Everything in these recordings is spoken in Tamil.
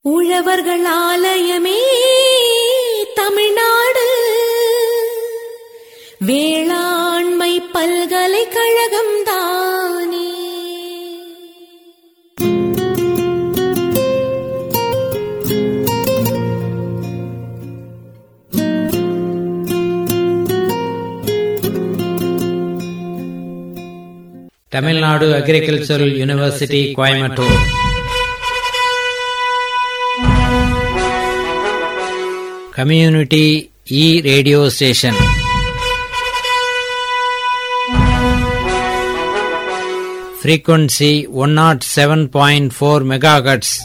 உழவர்கள் ஆலயமே தமிழ்நாடு வேளாண்மை பல்கலைக்கழகம் தானே Tamil Nadu agricultural university Coimbatore community இ radio station frequency one nought seven point four megahertz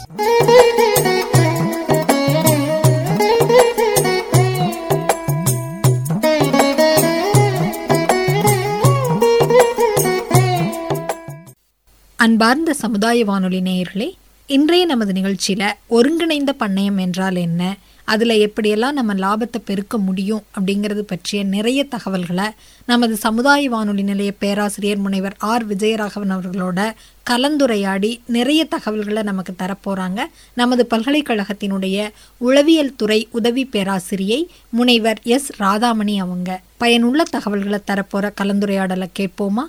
அன்பார்ந்த சமுதாய வானொலி நேயர்களே இன்றைய நமது நிகழ்ச்சியில ஒருங்கிணைந்த பண்ணையம் என்றால் என்ன அதுல எப்படியெல்லாம் நம்ம லாபத்தை பெருக்க முடியும் அப்படிங்கிறது பற்றிய நிறைய தகவல்களை நமது சமுதாய வானொலி நிலைய பேராசிரியர் முனைவர் ஆர் விஜயராகவன் அவர்களோட கலந்துரையாடி நிறைய தகவல்களை நமக்கு தரப்போறாங்க நமது பல்கலைக்கழகத்தினுடைய உளவியல் துறை உதவி பேராசிரியை முனைவர் எஸ் ராதாமணி அவங்க பயனுள்ள தகவல்களை தரப்போற கலந்துரையாடலை கேட்போமா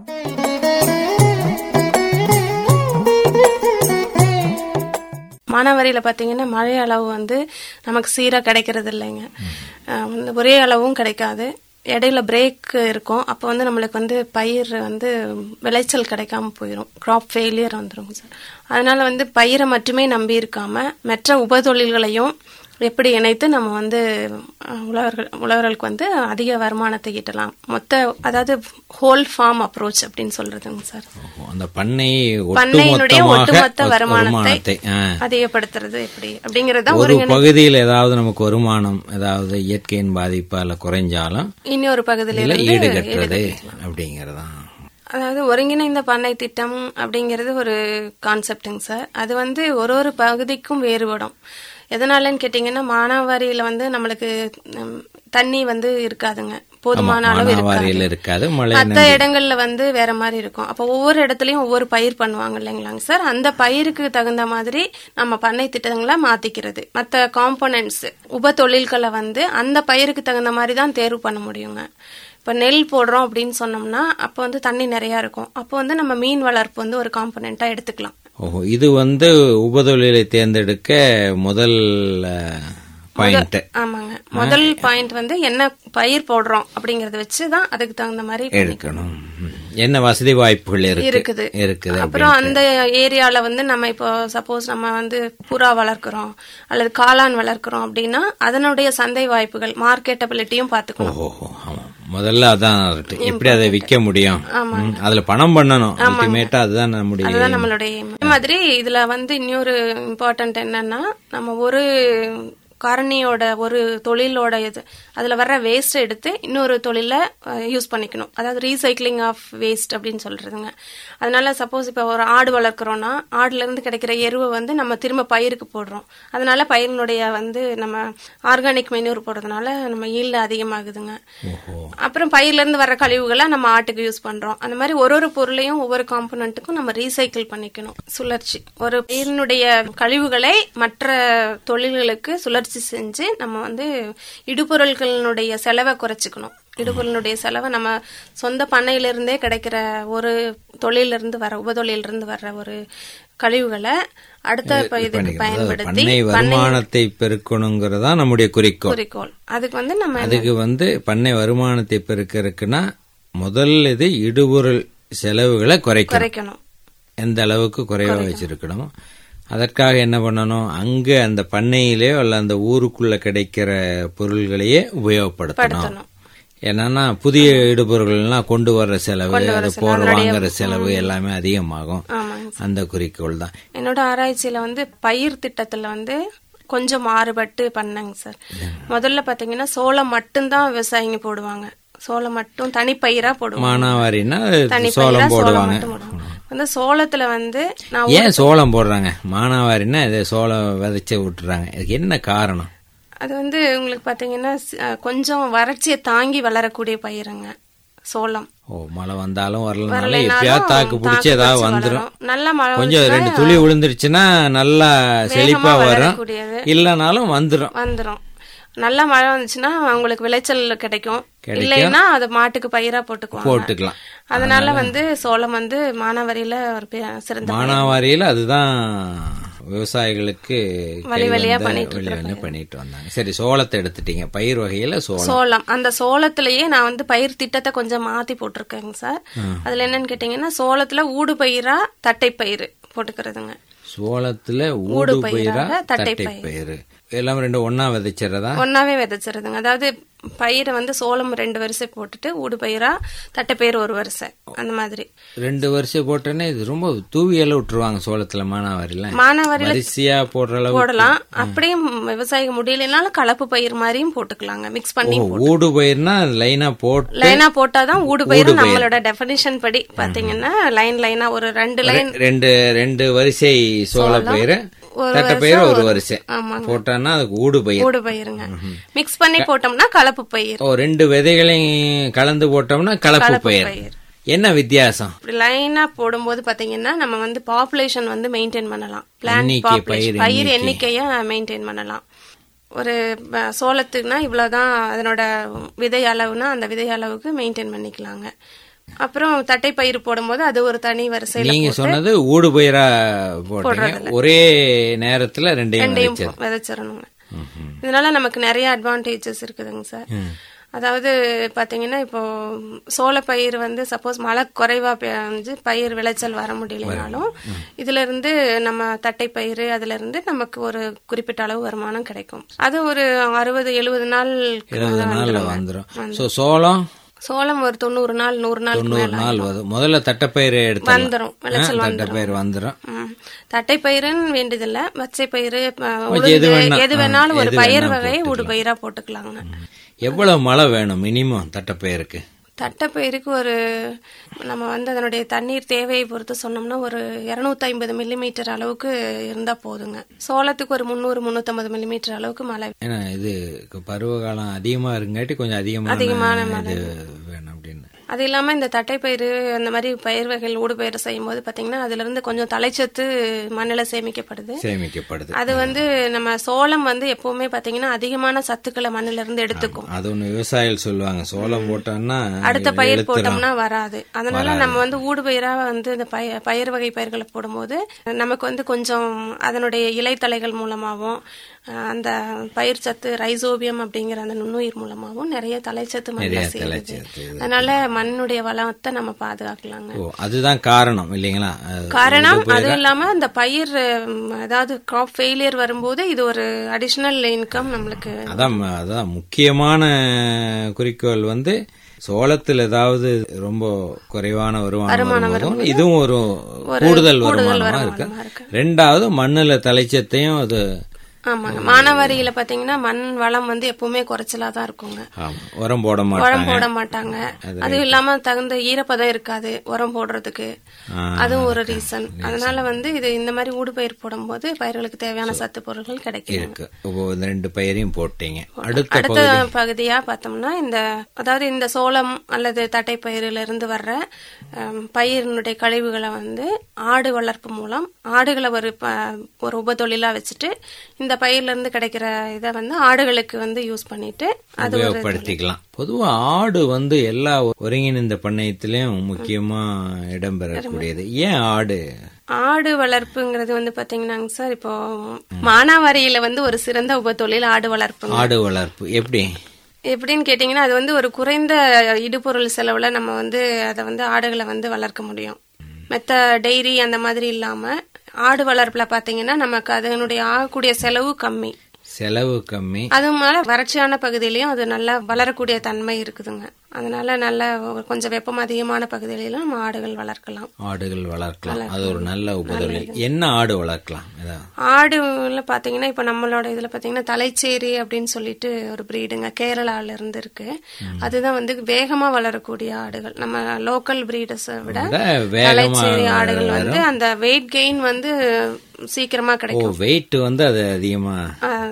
மானாவாரியில் பார்த்தீங்கன்னா மழை அளவு வந்து நமக்கு சீராக கிடைக்கிறது இல்லைங்க அஹ் வந்து ஒரே அளவும் கிடைக்காது இடையில பிரேக் இருக்கும் அப்போ வந்து நம்மளுக்கு வந்து பயிர் வந்து விளைச்சல் கிடைக்காம போயிடும் கிராப் ஃபெயிலியர் வந்துடும் சார் அதனால வந்து பயிரை மட்டுமே நம்பி இருக்காம மற்ற உபதொழில்களையும் எப்படி இணைத்து நம்ம வந்து அஹ், உழவர்கள் உழவர்களுக்கு வந்து அதிக வருமானத்தை ஈட்டலாம் மொத்த அதாவது ஹோல் ஃபார்ம் அப்ரோச் அப்படின்னு சொல்றதுங்க சார் அந்த பண்ணை பண்ணையினுடைய ஒட்டுமொத்தமாக ஒட்டுமொத்த வருமானத்தை வருமானத்தை ஆ. அதிகப்படுத்துறது எப்படி அப்படிங்கறது தான் ஒரு ஒருங்கிணை பகுதியில் ஏதாவது நமக்கு வருமானம் ஏதாவது இயற்கையின் பாதிப்பால குறைஞ்சாலும் இன்னொரு பகுதியில இதுல இருந்து ஈடுகட்டுறது அப்படிங்கறதான் அதாவது ஒருங்கிணைந்த பண்ணை திட்டம் அப்படிங்கிறது ஒரு கான்செப்டுங்க சார் அது வந்து ஒரு ஒரு பகுதிக்கும் வேறுபடும் எதனாலன்னு கேட்டிங்கன்னா மானாவாரியில வந்து நம்மளுக்கு ம், தண்ணி வந்து இருக்காதுங்க போதுமான அளவு மானாவாரியில் இருக்காது இருக்காது மழை மற்ற இடங்கள்ல வந்து வேற மாதிரி இருக்கும் அப்போ ஒவ்வொரு இடத்துலயும் ஒவ்வொரு பயிர் பண்ணுவாங்க இல்லைங்களாங்க சார் அந்த பயிருக்கு தகுந்த மாதிரி நம்ம பண்ணை திட்டங்களை மாத்திக்கிறது மற்ற காம்போனன்ட்ஸ் உப தொழில்களை வந்து அந்த பயிருக்கு தகுந்த மாதிரி தான் தேர்வு பண்ண முடியுங்க இப்போ நெல் போடுறோம் அப்படின்னு சொன்னோம்னா அப்போ வந்து தண்ணி நிறையா இருக்கும் அப்போ வந்து நம்ம மீன் வளர்ப்பு வந்து ஒரு காம்போனண்ட்டாக எடுத்துக்கலாம் ஓஹோ இது வந்து உபதொழிலை தேர்ந்தெடுக்க முதல் பாயிண்ட் ஆமாங்க முதல் பாயிண்ட் வந்து என்ன பயிர் போடுறோம் அப்படிங்கறத வச்சு தான் அதுக்கு தகுந்த மாதிரி எடுக்கணும் ம். என்ன வசதி வாய்ப்புகள் இருக்கு இருக்குது இருக்குது அப்புறம் அந்த ஏரியால வந்து நம்ம இப்போ சப்போஸ் நம்ம வந்து புறா வளர்க்குறோம் அல்லது காளான் வளர்க்குறோம் அப்படின்னா அதனுடைய சந்தை வாய்ப்புகள் மார்க்கெட்டபிலிட்டியும் பார்த்துக்கணும் ஓஹோ ஆமா முதல்ல அதான் இருக்கு. எப்படி அதை விற்க முடியும் ம். அதுல பணம் பண்ணணும் அல்டிமேட்டா அதுதான் நம்முடைய அதுதான் நம்மளுடைய aim. அதே மாதிரி இதுல வந்து இன்னொரு இம்பார்ட்டன்ட் என்னன்னா நம்ம ஒரு காரணியோட ஒரு தொழிலோட இது அதுல வர்ற வேஸ்ட் எடுத்து இன்னொரு தொழில யூஸ் பண்ணிக்கணும் அதாவது ரீசைக்ளிங் ஆஃப் வேஸ்ட் அப்படின்னு சொல்றதுங்க அதனால சப்போஸ் இப்போ ஒரு ஆடு வளர்க்குறோம்னா ஆடுல இருந்து கிடைக்கிற எருவை வந்து நம்ம திரும்ப பயிருக்கு போடுறோம் அதனால பயிரினுடைய வந்து நம்ம ஆர்கானிக் மெனூர் போடுறதுனால நம்ம ஈல்டு அதிகமாகுதுங்க அப்புறம் பயிர்ல இருந்து வர்ற கழிவுகளை நம்ம ஆட்டுக்கு யூஸ் பண்றோம் அந்த மாதிரி ஒரு ஒரு பொருளையும் ஒவ்வொரு காம்பனண்ட்டுக்கும் நம்ம ரீசைக்கிள் பண்ணிக்கணும் சுழற்சி ஒரு பயிரினுடைய கழிவுகளை மற்ற தொழில்களுக்கு சுழற்சி செஞ்சு நம்ம வந்து இடுபொருட்களினுடைய செலவை குறைச்சிக்கணும் இடுபொருளுடைய செலவை நம்ம சொந்த பண்ணையிலிருந்தே கிடைக்கிற ஒரு தொழிலிருந்து வர உபதொழிலிருந்து வர்ற ஒரு கழிவுகளை அடுத்த ப- இதுக்கு பயன்படுத்தி பண்ணை வருமானத்தை பெருக்கணுங்கிறதா நம்முடைய குறிக்கோள் குறிக்கோள் அதுக்கு வந்து நம்ம அதுக்கு வந்து பண்ணை வருமானத்தை பெருக்கிறதுக்குன்னா முதல் இது இடுபொருள் செலவுகளை குறைக்கணும் குறைக்கணும் எந்த அளவுக்கு குறைவா வச்சிருக்கணும் அதற்காக என்ன பண்ணணும் அங்க அந்த பண்ணையிலேயோ அல்ல அந்த ஊருக்குள்ள கிடைக்கிற பொருள்களையே உபயோகப்படுத்தணும் படுத்தணும். என்னன்னா புதிய இடுபொருள்கள்லாம் கொண்டு வர்ற செலவு அது போற வாங்குற செலவு எல்லாமே அதிகமாகும் ஆமாங்க அந்த குறிக்கோள் தான் என்னோட ஆராய்ச்சியில வந்து பயிர் திட்டத்துல வந்து கொஞ்சம் மாறுபட்டு பண்ணேங்க சார் முதல்ல பாத்தீங்கன்னா சோளம் மட்டும்தான் விவசாயிங்க போடுவாங்க சோளம் மட்டும் தனிப்பயிரா போடுவாங்க மானாவாரின்னா தனிப்பயிரா சோளம் சோளம் போடுவாங்க மட்டும் போடுவாங்க வந்து சோளத்துல வந்து நான் ஏன் சோளம் போடுறாங்க மானாவாரின்னா இதை சோளம் விதைச்சு விட்டுறாங்க இதுக்கு என்ன காரணம் அது வந்து உங்களுக்கு பாத்தீங்கன்னா ஸ்- அஹ் கொஞ்சம் வறட்சியை தாங்கி வளரக்கூடிய பயிருங்க சோளம் ஓ மழை வந்தாலும் வரலனாலும் வரலைனாலும் எப்பயாவது தாக்கு பிடிச்சி தாக்கு ஏதாவது பிடிச்சு வந்துடும் வளரும். நல்ல மழை கொஞ்சம் வந்துச்சுன்னா ரெண்டு துளி விழுந்துருச்சுன்னா நல்லா செழிப்பா வரும் வளரக்கூடியது. இல்லைனாலும் வந்துடும் வந்துரும் நல்ல மழை வந்துச்சுன்னா அவங்களுக்கு விளைச்சல் கிடைக்கும் இல்லைன்னா அது மாட்டுக்கு பயிரா போட்டுக்குவாங்க போட்டுக்கலாம் அதனால வந்து சோளம் வந்து மானாவாரியில ஒரு பெ- சிறந்த மானாவாரியில அதுதான் விவசாயிகளுக்கு வழி கை வழியா வந்த பண்ணிட்டு வழி வழியா பண்ணிட்டு வந்தாங்க சரி சோளத்தை எடுத்துட்டீங்க பயிர் வகையில சோளம் சோளம் அந்த சோளத்திலேயே நான் வந்து பயிர் திட்டத்தை கொஞ்சம் மாத்தி போட்டிருக்கேங்க சார் அதுல என்னன்னு கேட்டீங்கன்னா சோளத்துல ஊடு பயிரா தட்டை பயிர் போட்டுக்கிறதுங்க சோளத்துல ஊடு பயிரா பயிராக தட்டை தட்டை பயிர் எல்லாம் ரெண்டு ஒண்ணா விதைச்சிடறதா ஒன்னாவே விதைச்சிருதுங்க அதாவது பயிரை வந்து சோளம் ரெண்டு வரிசை போட்டுட்டு ஊடு பயிரா தட்டை பயிர் ஒரு வரிசை அந்த மாதிரி ரெண்டு வருஷம் போட்டோன்னே இது ரொம்ப தூவி எல்லாம் விட்டுருவாங்க சோளத்துல மானாவாரில மானாவாரியில வரிசையா போடுற அளவு போடலாம் அப்படியே விவசாயிக்கு முடியலனாலும் கலப்பு பயிர் மாதிரியும் போட்டுக்கலாங்க மிக்ஸ் பண்ணி ஓ, ஊடு பயிர்னா லைனா போட்டு லைனா போட்டாதான் ஊடு பயிர் நம்மளோட டெபினிஷன் படி பாத்தீங்கன்னா லைன் லைனா ஒரு ரெண்டு லைன் ரெண்டு ரெண்டு வரிசை சோள பயிர் ஒரு தட்டை பயிர் ஒரு வரிசை ஆமாங்க போட்டான்னா அதுக்கு ஊடு பயிர் ஊடு பயிருங்க மிக்ஸ் பண்ணி போட்டோம்னா கலப்பு பயிர் ஓ ரெண்டு விதைகளையும் கலந்து போட்டோம்னா கலப்பு பயிர் பயிர் என்ன வித்தியாசம் இப்படி லைனா போடும்போது பாத்தீங்கன்னா நம்ம வந்து பாப்புலேஷன் வந்து மெயின்டைன் பண்ணலாம் பிளான்ட் எண்ணிக்கை, பயிர் பாப்புலேஷன் பயிர் எண்ணிக்கைய மெயின்டைன் பண்ணலாம் ஒரு ப- சோளத்துக்குனா இவ்வளவுதான் அதனோட விதை அளவுனா அந்த விதை அளவுக்கு மெயின்டைன் பண்ணிக்கலாங்க அப்புறம் தட்டை பயிர் போடும்போது அது ஒரு தனி வரிசையில நீங்க சொன்னது ஊடு பயிரா போட்டீங்க ஒரே நேரத்துல ரெண்டையும் விதைச்சது விதைச்சிடணுங்க இதனால நமக்கு நிறைய அட்வான்டேஜஸ் இருக்குதுங்க சார் அதாவது பாத்தீங்கன்னா இப்போ சோள பயிர் வந்து சப்போஸ் மழை குறைவா பெஞ்சு பயிர் விளைச்சல் வர முடியலனாலும் இதுல இருந்து நம்ம தட்டை பயிர் அதுல இருந்து நமக்கு ஒரு குறிப்பிட்ட அளவு வருமானம் கிடைக்கும் அது ஒரு அறுபது எழுபது நாள் இருபது நாள்ல வந்துரும் சோ சோளம் சோளம் ஒரு தொண்ணூறு நாள் நூறு நாள் தொண்ணூறு நாள் வரும் முதல்ல தட்டைப்பயிர் எடுத்து வந்துரும் விளைச்சல் தட்டைப்பயிர் வந்துரும் ம். தட்டை பயிருன்னு வேண்டியதில்ல பச்சை பயிறு அ, எது உளுந்து வேணா, எது ஆ, வேணாலும் ஒரு எது பயிர் வேணா வகை ஊடு பயிரா போட்டுக்கலாங்க எவ்வளவு மழை வேணும் மினிமம் தட்டைப்பயிருக்கு தட்டை பயிருக்கு ஒரு நம்ம வந்து அதனுடைய தண்ணீர் தேவையை பொறுத்து சொன்னோம்னா ஒரு இருநூத்தி ஐம்பது மில்லிமீட்டர் அளவுக்கு இருந்தா போதுங்க சோளத்துக்கு ஒரு முந்நூறு முந்நூத்தம்பது மில்லிமீட்டர் அளவுக்கு மழை ஏன்னா இது பருவ காலம் அதிகமா இருங்காட்டி கொஞ்சம் அதிகமான இது வேணும் அப்படின்னு அது இல்லாம இந்த தட்டை பயிறு அந்த மாதிரி பயிர் வகைகள் ஊடு பயிர் செய்யும் போது பாத்தீங்கன்னா அதுல இருந்து கொஞ்சம் தலைச்சத்து மண்ணில் சேமிக்கப்படுது சேமிக்கப்படுது அது வந்து நம்ம சோளம் வந்து எப்பவுமே பாத்தீங்கன்னா அதிகமான சத்துக்களை மண்ணில இருந்து எடுத்துக்கும் அது ஒண்ணு விவசாயிகள் சொல்லுவாங்க சோளம் போட்டோம்னா அடுத்த பயிர் போட்டோம்னா வராது அதனால நம்ம வந்து ஊடு பயிரா வந்து இந்த பய- பயிர் வகை பயிர்களை போடும்போது நமக்கு வந்து கொஞ்சம் அதனுடைய இலைத்தலைகள் மூலமாகவும் அஹ், அந்த பயிர் சத்து ரைசோபியம் அப்படிங்கிற அந்த நுண்ணுயிர் மூலமாகவும் நிறைய தலைச்சத்து மண்ணில் சேருது தலைச்சத்து அதனால மண்ணுடைய வளத்தை நம்ம பாதுகாக்கலாங்க ஓ அதுதான் காரணம் இல்லைங்களா அது காரணம் அது இல்லாம இந்த பயிர் ம், அதாவது கிராப் ஃபெயிலியர் வரும்போது இது ஒரு அடிஷனல் இன்கம் நம்மளுக்கு அதான் அதான் முக்கியமான குறிக்கோள் வந்து சோளத்தில் ஏதாவது ரொம்ப குறைவான வருமானம் வரும்போதும் இதுவும் ஒரு கூடுதல் வருமானமா இருக்கு ரெண்டாவது மண்ணுல தலைச்சத்தையும் அது ஆமாங்க மானாவாரியில பாத்தீங்கன்னா மண் வளம் வந்து எப்பவுமே குறைச்சலா தான் இருக்குங்க ஆமா, உரம் போட உரம் மாட்டாங்க போட மாட்டாங்க அதுவும் இல்லாம தகுந்த ஈரப்பதம் இருக்காது உரம் போடுறதுக்கு ஆ, அதுவும் ஒரு ரீசன் அதனால வந்து இது இந்த மாதிரி ஊடு பயிர் போடும்போது பயிர்களுக்கு தேவையான சத்து பொருட்கள் கிடைக்கும் இருக்கு இப்போ இந்த ரெண்டு பயிரையும் போட்டீங்க அடுத்த அடுத்த பகுதியா பார்த்தோம்னா இந்த அதாவது இந்த சோளம் அல்லது தட்டை பயிரில இருந்து வர்ற ஹம், பயிரினுடைய கழிவுகளை வந்து ஆடு வளர்ப்பு மூலம் ஆடுகளை ஒரு ப- ஒரு உபதொழிலா வச்சுட்டு இந்த பயிர்ல இருந்து கிடைக்கிற இதை வந்து ஆடுகளுக்கு வந்து யூஸ் பண்ணிட்டு அது ஒரு உபயோகப்படுத்திக்கலாம் பொதுவா ஆடு வந்து எல்லா ஒருங்கிணைந்த பண்ணையத்திலயும் முக்கியமா இடம்பெறக்கூடியது ஏன் ஆடு ஆடு வளர்ப்புங்கிறது வந்து பாத்தீங்கன்னாங்க சார் இப்போ மானாவாரியில வந்து ஒரு சிறந்த உபத்தொழில் ஆடு வளர்ப்புங்க ஆடு வளர்ப்பு எப்படி எப்படின்னு கேட்டிங்கன்னா அது வந்து ஒரு குறைந்த இடுபொருள் செலவுல நம்ம வந்து அதை வந்து ஆடுகளை வந்து வளர்க்க முடியும் மெத்த டெய்ரி அந்த மாதிரி இல்லாம ஆடு வளர்ப்புல பாத்தீங்கன்னா நமக்கு அதனுடைய ஆகக்கூடிய செலவு கம்மி செலவு கம்மி அதுவும் மேல வறட்சியான பகுதியிலயும் அது நல்லா வளரக்கூடிய தன்மை இருக்குதுங்க அதனால நல்ல ஒரு கொஞ்சம் வெப்பம் அதிகமான பகுதிகளிலும் நம்ம ஆடுகள் வளர்க்கலாம் ஆடுகள் வளர்க்கலாம் அது ஒரு நல்ல உபதொழில் என்ன ஆடு வளர்க்கலாம் ஏதாவது ஆடுல பாத்தீங்கன்னா இப்ப நம்மளோட இதுல பாத்தீங்கன்னா தலைச்சேரி அப்படின்னு சொல்லிட்டு ஒரு பிரீடுங்க கேரளால இருந்து இருக்கு அதுதான் வந்து வேகமா வளரக்கூடிய ஆடுகள் நம்ம லோக்கல் பிரீடர்ஸை விட விட வேகமா தலைச்சேரி ஆடுகள் வந்து அந்த வெயிட் கெயின் வந்து சீக்கிரமா ஓ கிடைக்கும் வெயிட் வந்து அது அதிகமா ஆஹ்,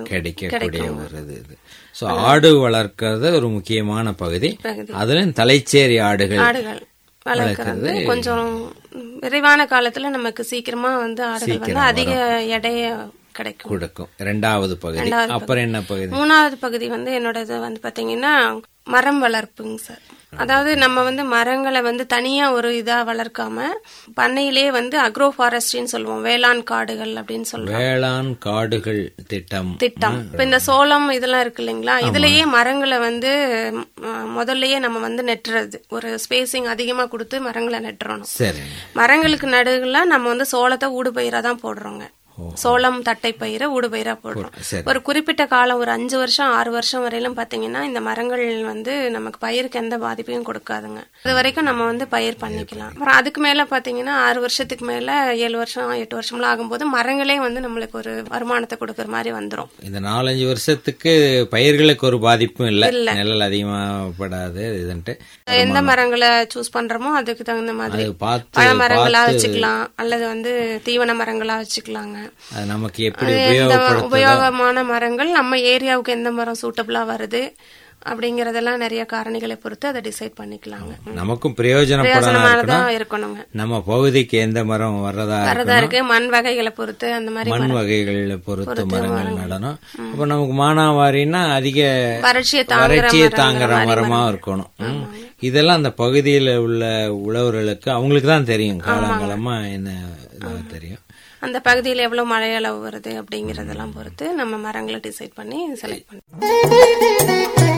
கிடைக்கக்கூடிய ஒரு இது இது ஸோ ஆடு வளர்க்கறது ஒரு முக்கியமான பகுதி பகுதி. அதுலயும் தலைச்சேரி ஆடுகள் ஆடுகள் வளர்க்கறது கொஞ்சம் விரைவான காலத்துல நமக்கு சீக்கிரமா வந்து ஆடுகள் வந்து அதிக எடைய கிடைக்கும் கொடுக்கும் ரெண்டாவது பகுதி அப்புறம் என்ன பகுதி மூணாவது பகுதி வந்து என்னோடது வந்து பாத்தீங்கன்னா மரம் வளர்ப்புங்க சார் அதாவது நம்ம வந்து மரங்களை வந்து தனியா ஒரு இதா வளர்க்காம பண்ணையிலே வந்து அக்ரோ ஃபாரஸ்ட்ரின்னு சொல்லுவோம் வேளாண் காடுகள் அப்படின்னு சொல்லுவோம் வேளாண் காடுகள் திட்டம் திட்டம் இப்ப இந்த சோளம் இதெல்லாம் இருக்கு இல்லைங்களா இதுலயே மரங்களை வந்து ம, முதல்லயே நம்ம வந்து நெட்டுறது ஒரு ஸ்பேசிங் அதிகமா கொடுத்து மரங்களை நெட்டுறணும் சரி மரங்களுக்கு நடுவுல நம்ம வந்து சோளத்தை ஊடுபயிரா தான் போடுறோங்க சோளம் தட்டை பயிரை ஊடுபயிரா போடுறோம் சரி. ஒரு குறிப்பிட்ட காலம் ஒரு அஞ்சு வருஷம் ஆறு வருஷம் வரையிலும் பாத்தீங்கன்னா இந்த மரங்கள் வந்து நமக்கு பயிருக்கு எந்த பாதிப்பையும் கொடுக்காதுங்க அது வரைக்கும் நம்ம வந்து பயிர் பண்ணிக்கலாம் அப்புறம் அதுக்கு மேல பாத்தீங்கன்னா ஆறு வருஷத்துக்கு மேல ஏழு வருஷம் எட்டு வருஷம்லாம் ஆகும்போது மரங்களே வந்து நம்மளுக்கு ஒரு வருமானத்தை கொடுக்கற மாதிரி வந்துரும் இந்த நாலஞ்சு வருஷத்துக்கு பயிர்களுக்கு ஒரு பாதிப்பும் இல்ல நிழல் அதிகமா படாது இதுன்ட்டு எந்த மரங்களை சூஸ் பண்றோமோ அதுக்கு தகுந்த மாதிரி அது பார்த்து பழ மரங்களா வச்சுக்கலாம் அல்லது வந்து தீவன மரங்களா வச்சுக்கலாங்க அது நமக்கு எப்படி எந்த உபயோகப்படுத்த உபயோகமான மரங்கள் நம்ம ஏரியாவுக்கு எந்த மரம் சூட்டபிளா வருது அப்படிங்கறதெல்லாம் நிறைய காரணிகளை பொறுத்து அதை டிசைட் பண்ணிக்கலாங்க நமக்கும் பிரயோஜனப்படலாம் பிரயோஜனமானதா இருக்கணும் இருக்கணுங்க நம்ம பகுதிக்கு எந்த மரம் வர்றதா வரதா இருக்கு மண் வகைகளை பொறுத்து அந்த மாதிரி மண் வகைகளை பொறுத்து மரங்கள் நடணும் அப்ப நமக்கு மானாவாரின்னா அதிக வறட்சியை தாங்குற வறட்சியை மரங்கள் தாங்குற மாதிரி மரமா இருக்கணும் ம். இதெல்லாம் அந்த பகுதியில உள்ள உழவர்களுக்கு அவங்களுக்கு தான் தெரியும் காலங்காலமா என்ன இதா தெரியும் அந்த பகுதியில் எவ்வளவு மழை அளவு வருது அப்படிங்கறதெல்லாம் பொறுத்து நம்ம மரங்களை டிசைட் பண்ணி செலக்ட் பண்ணி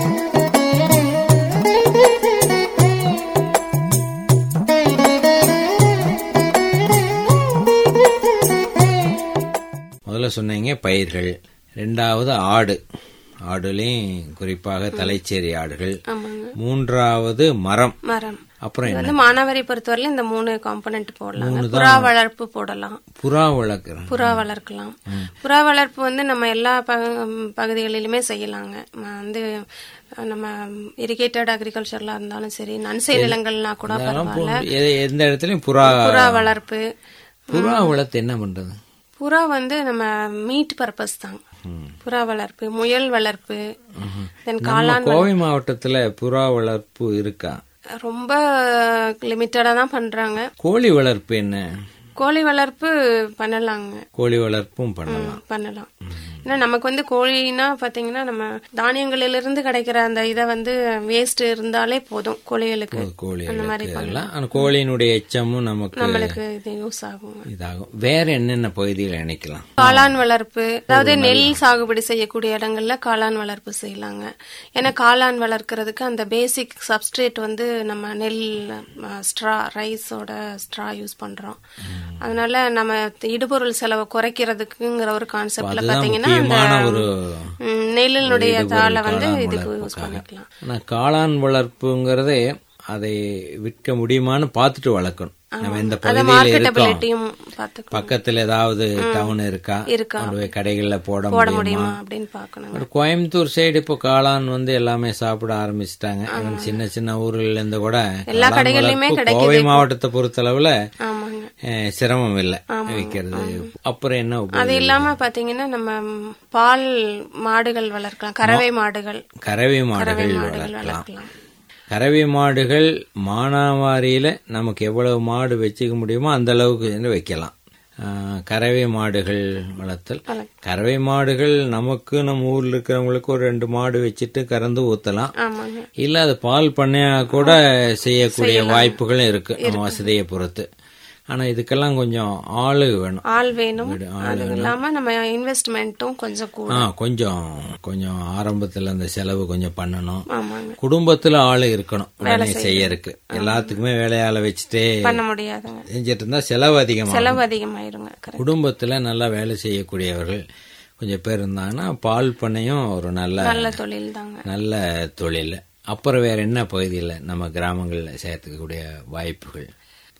முதல்ல சொன்னீங்க பயிர்கள் ரெண்டாவது ஆடு ஆடுலயும் குறிப்பாக தலைச்சேரி ஆடுகள் ஆமாங்க மூன்றாவது மரம் மரம் அப்புறம் இது என்ன வந்து மானாவாரி பொறுத்தவரையிலும் இந்த மூணு காம்பனன்ட் போடலாம் புறா வளர்ப்பு போடலாம் புறா வளர்க்குறோம் புறா வளர்க்கலாம் புறா வளர்ப்பு வந்து நம்ம எல்லா பகு- பகுதிகளிலுமே செய்யலாங்க ம- வந்து நம்ம இரிகேட்டட் அக்ரிகல்ச்சர்ல இருந்தாலும் சரி நன்சை நிலங்கள்னா கூட பரவாயில்ல எ- எந்த இடத்துலயும் புறா புறா வளர்ப்பு புறா வளர்த்து என்ன பண்றது புறா வந்து நம்ம மீட் பர்பஸ் தாங்க புறா வளர்ப்பு முயல் வளர்ப்பு தென் காளான் கோவை மாவட்டத்துல புறா வளர்ப்பு இருக்கா ரொம்ப லிமிட்டடா தான் பண்றாங்க கோழி வளர்ப்பு என்ன கோழி வளர்ப்பு பண்ணலாங்க கோழி வளர்ப்பும் பண்ணலாம் ம், பண்ணலாம் ஏன்னா நமக்கு வந்து கோழினா பாத்தீங்கன்னா நம்ம தானியங்களில இருந்து கிடைக்கிற அந்த இதை வந்து வேஸ்ட் இருந்தாலே போதும் கோழிகளுக்கு கோழி அந்த மாதிரி எல்லாம் ஆனா கோழியினுடைய எச்சமும் நமக்கு நம்மளுக்கு இது யூஸ் ஆகும் இதாகும் வேற என்னென்ன பகுதியில் இணைக்கலாம் காளான் வளர்ப்பு அதாவது நெல் சாகுபடி செய்யக்கூடிய இடங்கள்ல காளான் வளர்ப்பு செய்யலாங்க ஏன்னா காளான் வளர்க்கறதுக்கு அந்த பேசிக் சப்ஸ்ட்ரேட் வந்து நம்ம நெல் ஸ்ட்ரா ரைஸோட ஸ்ட்ரா யூஸ் பண்றோம் அதனால நம்ம இடுபொருள் செலவை குறைக்கிறதுக்குங்கிற ஒரு கான்செப்ட்ல பாத்தீங்கன்னா அந்த முக்கியமான ஒரு ம், நெல்லினுடைய தாளை வந்து இதுக்கு யூஸ் பண்ணிக்கலாம் ஆனா காளான் வளர்ப்புங்கிறதே அதை விற்க முடியுமான்னு பார்த்துட்டு வளர்க்கணும் நம்ம இந்த அத பகுதியில இருக்கோம் மார்க்கெட்டபிலிட்டியும் பாத்துக்கணும் பக்கத்துல ஏதாவது டவுன் இருக்கா இருக்கா. கொண்டு போய் கடைகள்ல போட போட முடியுமா முடியுமா அப்படின்னு பாக்கணும் ஒரு கோயம்புத்தூர் சைடு இப்போ காளான் வந்து எல்லாமே சாப்பிட ஆரம்பிச்சிட்டாங்க சின்ன சின்ன ஊர்ல இருந்து கூட எல்லா காளான் கடைகள்லயுமே வளர்ப்பு கிடைக்குது கோவை மாவட்டத்தை பொறுத்தளவுல ஆமாங்க அஹ், சிரமம் இல்லை விற்கிறது அப்புறம் என்ன உபயோகம்? அது இல்லாம பாத்தீங்கன்னா நம்ம பால் மாடுகள் வளர்க்கலாம் கறவை மாடுகள் கறவை மாடுகள் மாடுகள் வளர்க்கலாம் வளர்க்கலாம் கறவை மாடுகள் மானாவாரியில நமக்கு எவ்வளவு மாடு வச்சுக்க முடியுமோ அந்த அளவுக்கு வந்து வைக்கலாம் ஆஹ், கறவை மாடுகள் வளர்த்தல் கறவை மாடுகள் நமக்கு நம்ம ஊர்ல இருக்கிறவங்களுக்கு ஒரு ரெண்டு மாடு வச்சுட்டு கறந்து ஊத்தலாம் ஆமாங்க இல்ல அது பால் பண்ணையா கூட செய்யக்கூடிய வாய்ப்புகளும் இருக்கு நம்ம வசதியை பொறுத்து ஆனா இதுக்கெல்லாம் கொஞ்சம் ஆளு வேணும் ஆள் வேணும் அது இல்லாம நம்ம இன்வெஸ்ட்மெண்ட்டும் கொஞ்சம் கூட ஆ கொஞ்சம் கொஞ்சம் ஆரம்பத்துல அந்த செலவு கொஞ்சம் பண்ணணும் ஆமாங்க குடும்பத்துல ஆளு இருக்கணும் உடனே செய்யறதுக்கு எல்லாத்துக்குமே வேலையால வச்சுட்டே பண்ண முடியாதுங்க செஞ்சிட்டு இருந்தா செலவு அதிகமா செலவு அதிகமாயிருங்க correct. குடும்பத்துல நல்லா வேலை செய்யக்கூடியவர்கள் கொஞ்சம் பேர் இருந்தாங்கன்னா பால் பண்ணையும் ஒரு நல்ல நல்ல தொழில் தாங்க நல்ல தொழில் அப்புறம் வேற என்ன பகுதியில் நம்ம கிராமங்களில் சேர்த்துக்கக்கூடிய வாய்ப்புகள்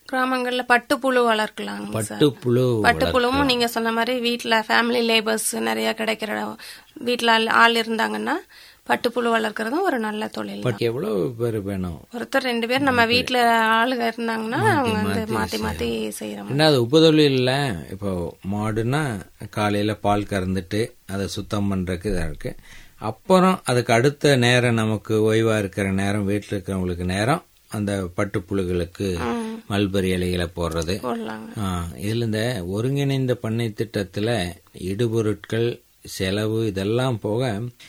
கிராமங்கள்ல பட்டுப்புழு வளர்க்கலாம் சார் பட்டுப்புழு பட்டுப்புழுவும் நீங்க சொன்ன மாதிரி வீட்ல ஃபேமிலி லேபர்ஸ் நிறைய கிடைக்கிற வீட்ல ஆள் ஆள் இருந்தாங்கன்னா பட்டுப்புழு வளர்க்கறதும் ஒரு நல்ல தொழில் பட் எவ்வளவு பேர் வேணும் ஒருத்தர் ரெண்டு பேர் நம்ம வீட்ல ஆளுங்க இருந்தாங்கன்னா அவங்க வந்து மாத்தி மாத்தி செய்யறோம் ரெண்டாவது உபதொழிலில் இப்போ மாடுனா காலையில பால் கறந்துட்டு அதை சுத்தம் பண்றதுக்கு இதாக இருக்கு அப்புறம் அதுக்கு அடுத்த நேரம் நமக்கு ஓய்வா இருக்கிற நேரம் வீட்டில் இருக்கிறவங்களுக்கு நேரம் அந்த பட்டுப்புழுகளுக்கு மல்பரி இலைகளை போடுறது போடலாங்க ஆ, இதுல இந்த ஒருங்கிணைந்த பண்ணை திட்டத்துல இடுபொருட்கள் செலவு இதெல்லாம் போக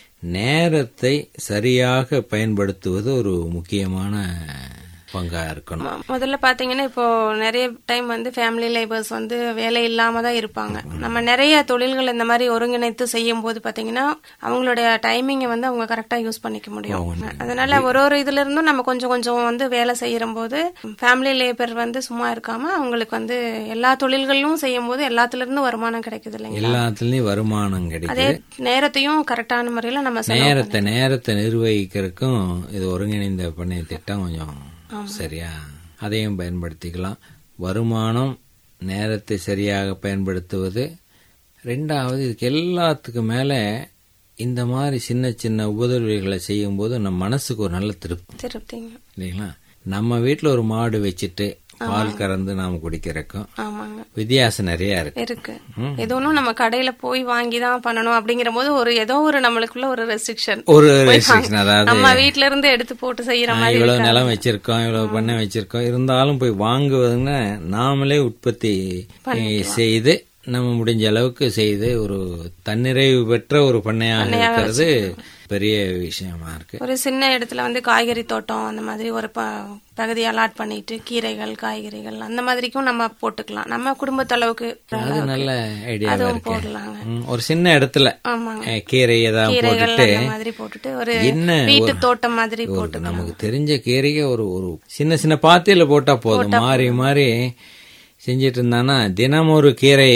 நேரத்தை சரியாக பயன்படுத்துவது ஒரு முக்கியமான பங்கா இருக்கணும் ம- முதல்ல பாத்தீங்கன்னா இப்போ நிறைய டைம் வந்து ஃபேமிலி லேபர்ஸ் வந்து வேலை இல்லாம தான் இருப்பாங்க நம்ம நிறைய தொழில்கள் இந்த மாதிரி ஒருங்கிணைத்து செய்யும் போது பாத்தீங்கன்னா அவங்களுடைய டைமிங்கை வந்து அவங்க கரெக்டா யூஸ் பண்ணிக்க முடியும் அதனால ஒரு ஒரு இதுல இருந்தும் நம்ம கொஞ்சம் கொஞ்சம் வந்து வேலை செய்யற போது ஃபேமிலி லேபர் வந்து சும்மா இருக்காம அவங்களுக்கு வந்து எல்லா தொழில்களும் செய்யும் போது எல்லாத்துல இருந்து வருமானம் கிடைக்குது இல்லைங்களா எல்லாத்துலயும் வருமானம் கிடைக்குது அதே நேரத்தையும் கரெக்டான முறையில நம்ம செலவு நேரத்தை நேரத்தை நிர்வகிக்கிறதுக்கும் இது ஒருங்கிணைந்த பண்ணை திட்டம் கொஞ்சம் சரியா அதையும் பயன்படுத்திக்கலாம் வருமானம் நேரத்தை சரியாக பயன்படுத்துவது ரெண்டாவது இதுக்கு எல்லாத்துக்கும் மேல இந்த மாதிரி சின்ன சின்ன உபதவிகளை செய்யும்போது நம்ம மனசுக்கு ஒரு நல்ல திருப்தி திருப்திங்க இல்லைங்களா நம்ம வீட்டில் ஒரு மாடு வச்சுட்டு பால் கறந்து நாம குடிக்கிறதுக்கும் ஆமாங்க வித்தியாசம் நிறைய இருக்கு இருக்கு இது ஒண்ணும் நம்ம கடையில போய் வாங்கி தான் பண்ணணும் அப்படிங்கிற போது ஒரு ஏதோ ஒரு நம்மளுக்குள்ள ஒரு ரெஸ்ட்ரிக்ஷன் ஒரு ரெஸ்ட்ரிக்ஷன் அதாவது நம்ம வீட்ல இருந்து எடுத்து போட்டு செய்யற ஆ, மாதிரி இவ்வளவு நிலம் வச்சிருக்கோம் இவ்வளவு பண்ணை வச்சிருக்கோம் இருந்தாலும் போய் வாங்குவதுன்னா நாமளே உற்பத்தி செய்து நம்ம முடிஞ்ச அளவுக்கு செய்து ஒரு தன்னிறைவு பெற்ற ஒரு பண்ணையாக இருக்கிறது பெரிய விஷயமா இருக்கு ஒரு சின்ன இடத்துல வந்து காய்கறி தோட்டம் அந்த மாதிரி ஒரு ப- பகுதி அலாட் பண்ணிட்டு கீரைகள் காய்கறிகள் அந்த மாதிரிக்கும் நம்ம போட்டுக்கலாம் நம்ம குடும்பத்தளவுக்கு அது நல்ல ஐடியாவா அதுவும் இருக்கு போடலாங்க ம், ஒரு சின்ன இடத்துல ஆமாங்க அஹ், கீரை ஏதாவது கீரைகள் போட்டுட்டு அந்த மாதிரி போட்டுட்டு ஒரு என்ன வீட்டு ஒரு- தோட்டம் மாதிரி ஒரு போட்டு நமக்கு தெரிஞ்ச கீரையை ஒரு ஒரு சின்ன சின்ன பாத்தியில போட்டா போதும் மாறி மாறி செஞ்சிட்டு இருந்தானா தினம் ஒரு கீரை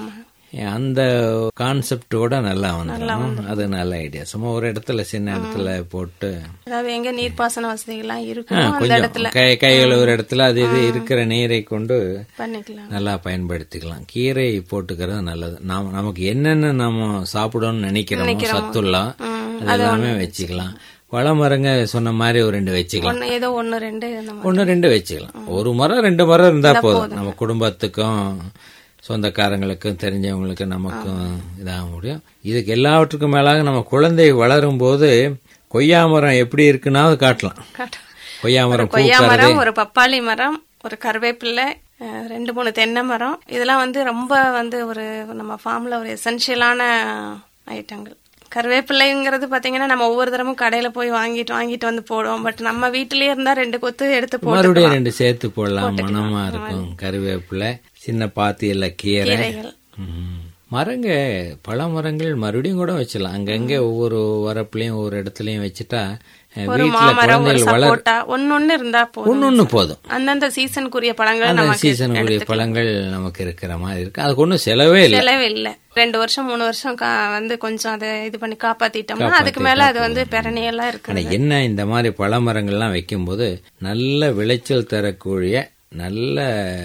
அந்த கான்செப்டோட நல்லா வந்துடும் அது நல்ல ஐடியா சும்மா ஒரு இடத்துல சின்ன இடத்துல போட்டு அதாவது எங்க நீர்ப்பாசன வசதிகள்லாம் ஆ, இருக்கும் அந்த கொஞ்சம் இடத்துல கை கையில் ஒரு இடத்துல அது இது இருக்கிற நீரை கொண்டு பண்ணிக்கலாம் நல்லா பயன்படுத்திக்கலாம் கீரை போட்டுக்கிறது நல்லது நாம நமக்கு என்னென்ன நாம சாப்பிடணும்னு நினைக்கிறோமோ சத்துள்ளம் அது எல்லாமே வச்சுக்கலாம் வளமரங்க சொன்ன மாதிரி ஒரு ரெண்டு வச்சுக்கலாம் ஒண்ணு ஏதோ ஒண்ணு ரெண்டு அந்த மாதிரி ஒன்று ரெண்டு வச்சுக்கலாம் ஒரு மரம் ரெண்டு மரம் இருந்தா போதும் நம்ம குடும்பத்துக்கும் சொந்தக்காரங்களுக்கும் தெரிஞ்சவங்களுக்கு நமக்கும் இதாக முடியும் இதுக்கு எல்லாவற்றுக்கும் மேலாக நம்ம குழந்தை வளரும் போது கொய்யா மரம் எப்படி இருக்குன்னாவது காட்டலாம் காட்டு- கொய்யா மரம் கொய்யா பூக்கறது மரம் ஒரு பப்பாளி மரம் ஒரு கருவேப்பிலை அஹ், ரெண்டு மூணு தென்னை மரம் இதெல்லாம் வந்து ரொம்ப வந்து ஒரு நம்ம ஃபார்ம்ல ஒரு எசென்ஷியலான ஐட்டங்கள் கருவேப்பிலைங்கிறது பாத்தீங்கன்னா நம்ம ஒவ்வொரு தரமும் கடையில போய் வாங்கிட்டு வாங்கிட்டு வந்து போடுவோம் பட் நம்ம வீட்டிலேயே இருந்தா ரெண்டு கொத்து எடுத்து போட்டு மறுபடியும் ரெண்டு சேர்த்து போடலாம் மனமா இருக்கும் கருவேப்பிலை சின்ன பாத்தியில கீரை கீரைகள். ம். மரங்க பல மரங்கள் மறுபடியும் கூட வச்சிடலாம் அங்கங்க ஒவ்வொரு வரப்புலயும் ஒவ்வொரு இடத்துலயும் வச்சுட்டா அஹ், ஒரு வீட்டுல மாமரம் ஒரு குழந்தைகள் வளர் சப்போட்டா ஒன்னொன்னு இருந்தா போதும் ஒன்னொன்னு போதும் அந்தந்த சீசனுக்குரிய பழங்கள் அந்த நமக்கு சீசனுக்குரிய பழங்கள் நமக்கு இருக்கிற மாதிரி இருக்கு அதுக்கு ஒன்றும் செலவே இல்லை செலவு இல்ல ரெண்டு வருஷம் மூணு வருஷம் கா- வந்து கொஞ்சம் அதை இது பண்ணி காப்பாத்திட்டோம்னா அதுக்கு மேல அது வந்து பெரணியெல்லாம் இருக்கு ஆனா என்ன இந்த மாதிரி பழ மரங்கள்லாம் வைக்கும்போது நல்ல விளைச்சல் தரக்கூடிய நல்ல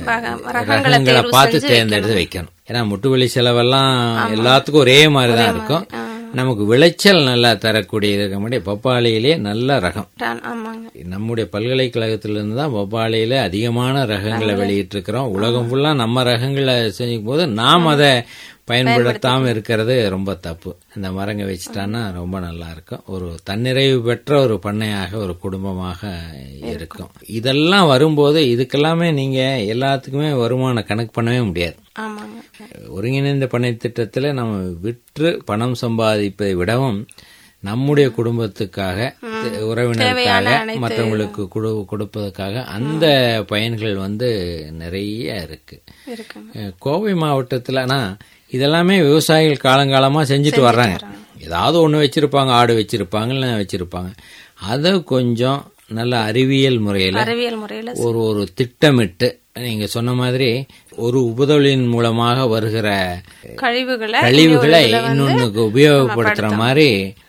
ரகங்களை பார்த்து தேர்ந்தெடுத்து வைக்கணும் ஏன்னா முட்டுவெளி செலவெல்லாம் எல்லாத்துக்கும் ஒரே மாதிரி தான் இருக்கும் நமக்கு விளைச்சல் நல்லா தரக்கூடிய இருக்க முடியும் பப்பாளியிலேயே நல்ல ரகம் ஆமாங்க நம்முடைய பல்கலைக்கழகத்திலிருந்து தான் பப்பாளியில அதிகமான ரகங்களை வெளியிட்டு இருக்கிறோம் உலகம் ஃபுல்லா நம்ம ரகங்களை செஞ்சுக்கும் போது நாம் அதை பயன்படுத்தாம இருக்கிறது ரொம்ப தப்பு இந்த மரங்க வச்சுட்டான்னா ரொம்ப நல்லா இருக்கும் ஒரு தன்னிறைவு பெற்ற ஒரு பண்ணையாக ஒரு குடும்பமாக இருக்கும் இதெல்லாம் வரும்போது இதுக்கெல்லாமே நீங்க எல்லாத்துக்குமே வருமானம் கணக்கு பண்ணவே முடியாது ஆமாங்க ஒருங்கிணைந்த பண்ணை திட்டத்துல நம்ம விற்று பணம் சம்பாதிப்பதை விடவும் நம்முடைய குடும்பத்துக்காக உறவினருக்காக மற்றவங்களுக்கு கொடு கொடுப்பதற்காக அந்த பயன்கள் வந்து நிறைய இருக்கு இருக்குங்க அஹ் கோவை மாவட்டத்தில் ஆனால் இதெல்லாமே விவசாயிகள் காலங்காலமா செஞ்சுட்டு வர்றாங்க ஏதாவது ஒன்று வச்சிருப்பாங்க ஆடு வச்சிருப்பாங்க இல்லை வச்சிருப்பாங்க அதை கொஞ்சம் நல்ல அறிவியல் முறையில் அறிவியல் முறையில ஒரு ஒரு திட்டமிட்டு நீங்க சொன்ன மாதிரி ஒரு உபதொழிலின் மூலமாக வருகிற கழிவுகளை கழிவுகளை இன்னொன்னுக்கு உபயோகப்படுத்துற மாதிரி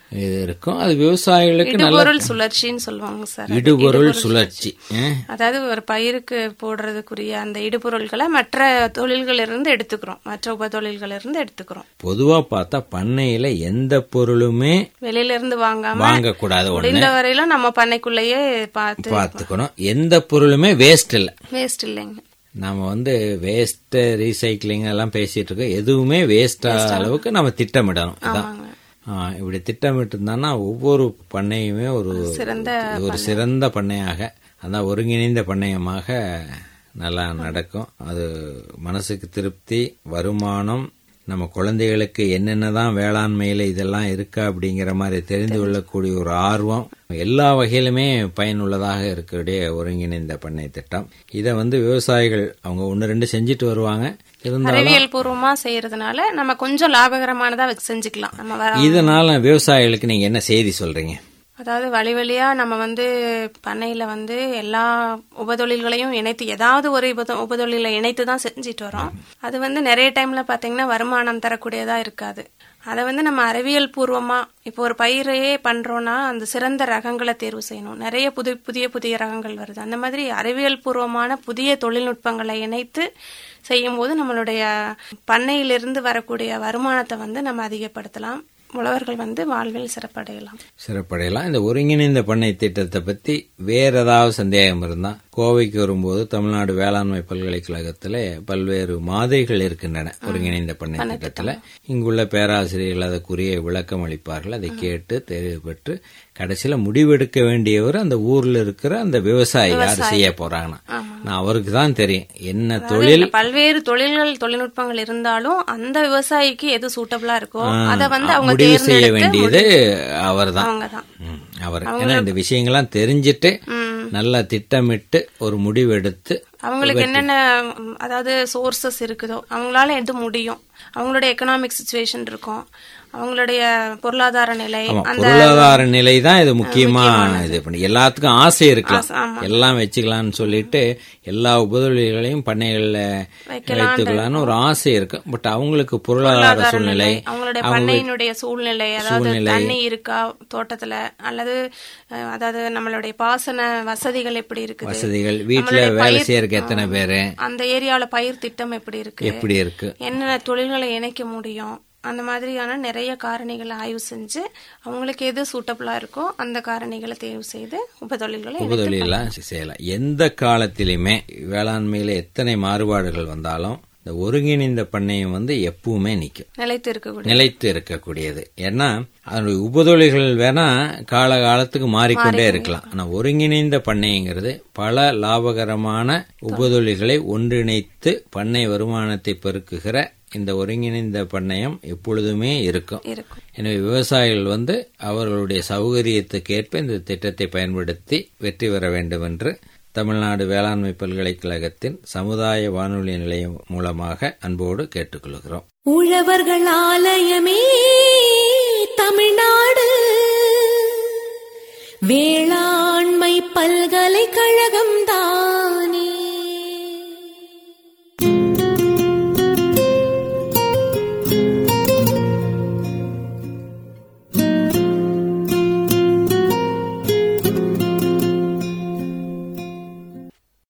இது இருக்கும் அது விவசாயிகளுக்கு நல்ல இடுபொருள் சுழற்சின்னு சொல்லுவாங்க சார் இடுபொருள் சுழற்சி ஆ? அதாவது ஒரு பயிருக்கு போடுறதுக்குரிய அந்த இடுபொருள்களை மற்ற தொழில்களிலிருந்து எடுத்துக்கிறோம் மற்ற உப தொழில்களிலிருந்து எடுத்துக்கிறோம் பொதுவா பார்த்தா பண்ணையில எந்த பொருளுமே வெளியில இருந்து வாங்காம வாங்கக்கூடாது ஒண்ணு முடிந்த வரையிலும் நம்ம பண்ணைக்குள்ளேயே பார்த்து பார்த்துக்கணும் எந்த பொருளுமே வேஸ்ட் இல்லை வேஸ்ட் இல்லைங்க நாம வந்து வேஸ்ட் ரீசைக்கிளிங் எல்லாம் பேசிட்டு இருக்கோம் எதுவுமே வேஸ்ட் அளவுக்கு நம்ம திட்டமிடணும் இதான் ஆ, இப்படி திட்டமிட்டு இருந்தான்னா ஒவ்வொரு பண்ணையுமே ஒரு சிறந்த ஒரு சிறந்த பண்ணையாக அதான் ஒருங்கிணைந்த பண்ணையமாக நல்லா நடக்கும் அது மனசுக்கு திருப்தி வருமானம் நம்ம குழந்தைகளுக்கு என்னென்னதான் வேளாண்மையில இதெல்லாம் இருக்கா அப்படிங்கிற மாதிரி தெரிந்து கொள்ளக்கூடிய ஒரு ஆர்வம் எல்லா வகையிலுமே பயனுள்ளதாக இருக்கக்கூடிய ஒருங்கிணைந்த பண்ணை திட்டம் இதை வந்து விவசாயிகள் அவங்க ஒன்று ரெண்டு செஞ்சுட்டு வருவாங்க இருந்தாலும் அறிவியல் பூர்வமா செய்யறதுனால நம்ம கொஞ்சம் லாபகரமானதா வச்சு செஞ்சுக்கலாம் நம்ம வர இதனால விவசாயிகளுக்கு நீங்க என்ன செய்தி சொல்றீங்க அதாவது வழி வழியா நம்ம வந்து பண்ணையில வந்து எல்லா உபதொழில்களையும் இணைத்து ஏதாவது ஒரு உபதொ- உபதொழிலை இணைத்து தான் செஞ்சுட்டு வரோம் அது வந்து நிறைய டைம்ல பாத்தீங்கன்னா வருமானம் தரக்கூடியதா இருக்காது அதை வந்து நம்ம அறிவியல் பூர்வமா இப்போ ஒரு பயிரையே பண்றோம்னா அந்த சிறந்த ரகங்களை தேர்வு செய்யணும் நிறைய புது புதிய புதிய ரகங்கள் வருது அந்த மாதிரி அறிவியல் பூர்வமான புதிய தொழில்நுட்பங்களை இணைத்து செய்யும்போது நம்மளுடைய பண்ணையிலிருந்து வரக்கூடிய வருமானத்தை வந்து நம்ம அதிகப்படுத்தலாம் உழவர்கள் வந்து வாழ்வில் சிறப்படையலாம் சிறப்படையலாம் இந்த ஒருங்கிணைந்த பண்ணை திட்டத்தை பத்தி வேற ஏதாவது சந்தேகம் இருந்தா கோவைக்கு வரும்போது தமிழ்நாடு வேளாண்மை பல்கலைக்கழகத்துல பல்வேறு மாதிரிகள் இருக்கின்றன ஒருங்கிணைந்த பண்ணை திட்டத்துல இங்குள்ள பேராசிரியர்கள் அதற்குரிய விளக்கம் அளிப்பார்கள் அதை கேட்டு தெரிவு பெற்று கடைசியில முடிவெடுக்க வேண்டியவர் அந்த ஊர்ல இருக்கிற அந்த விவசாயி யார் செய்ய போறாங்கன்னா நான் அவருக்கு தான் தெரியும் என்ன தொழில் பல்வேறு தொழில்கள் தொழில்நுட்பங்கள் இருந்தாலும் அந்த விவசாயிக்கு எது சூட்டபிளா இருக்கோ அத வந்து அவங்க முடிவு செய்ய தேர்ந்தெடுத்து வேண்டியது அவர்தான் அவங்கதான் ம், அவர் ஏன்னா இந்த விஷயங்கள்லாம் தெரிஞ்சிட்டு நல்லா திட்டமிட்டு ஒரு முடிவெடுத்து அவங்களுக்கு என்னென்ன ம், அதாவது சோர்சஸ் இருக்குதோ அவங்களால எது முடியும் அவங்களோட எக்கனாமிக் சுச்சுவேஷன் இருக்கும் அவங்களுடைய பொருளாதார நிலை ஆமா அந்த பொருளாதார நிலை தான் இது முக்கியமா இது பண்ணி எல்லாத்துக்கும் ஆசை இருக்கலாம் எல்லாம் வச்சுக்கலாம்னு சொல்லிட்டு எல்லா உபதொழில்களையும் பண்ணைகள்ல வைத்துக்கலாம்னு ஒரு ஆசை இருக்கும் பட் அவங்களுக்கு பொருளாதார சூழ்நிலை அவங்களுடைய பண்ணையினுடைய சூழ்நிலை அதாவது தண்ணி இருக்கா தோட்டத்துல அல்லது அஹ், அதாவது நம்மளுடைய பாசன வசதிகள் எப்படி இருக்குது வசதிகள் வீட்டுல வேலை செய்யறதுக்கு எத்தனை பேரு அந்த ஏரியாவுல பயிர் திட்டம் எப்படி இருக்கு எப்படி இருக்கு என்னென்ன தொழில்களை இணைக்க முடியும் அந்த மாதிரியான நிறைய காரணிகளை ஆய்வு செஞ்சு அவங்களுக்கு எது சூட்டபிளா இருக்கோ அந்த காரணிகளை தேர்வு செய்து உபதொழில்களை உபதொழிலாம் செய்யலாம் எந்த காலத்திலுமே வேளாண்மையில எத்தனை மாறுபாடுகள் வந்தாலும் இந்த ஒருங்கிணைந்த பண்ணையம் வந்து எப்பவுமே நிக்கும் நிலைத்து இருக்கக்கூடிய நிலைத்து இருக்கக்கூடியது ஏன்னா அதனுடைய உபதொழில்கள் வேணா கால காலத்துக்கு மாறிக்கொண்டே இருக்கலாம் ஆனா ஒருங்கிணைந்த பண்ணைங்கிறது பல லாபகரமான உபதொழில்களை ஒன்றிணைத்து பண்ணை வருமானத்தை பெருக்குகிற இந்த ஒருங்கிணைந்த பண்ணையம் எப்பொழுதுமே இருக்கும் இருக்கும் எனவே விவசாயிகள் வந்து அவர்களுடைய சௌகரியத்துக்கேற்ப இந்த திட்டத்தை பயன்படுத்தி வெற்றி பெற வேண்டும் என்று தமிழ்நாடு வேளாண்மை பல்கலைக்கழகத்தின் சமுதாய வானொலி நிலையம் மூலமாக அன்போடு கேட்டுக்கொள்கிறோம் உழவர்கள் ஆலயமே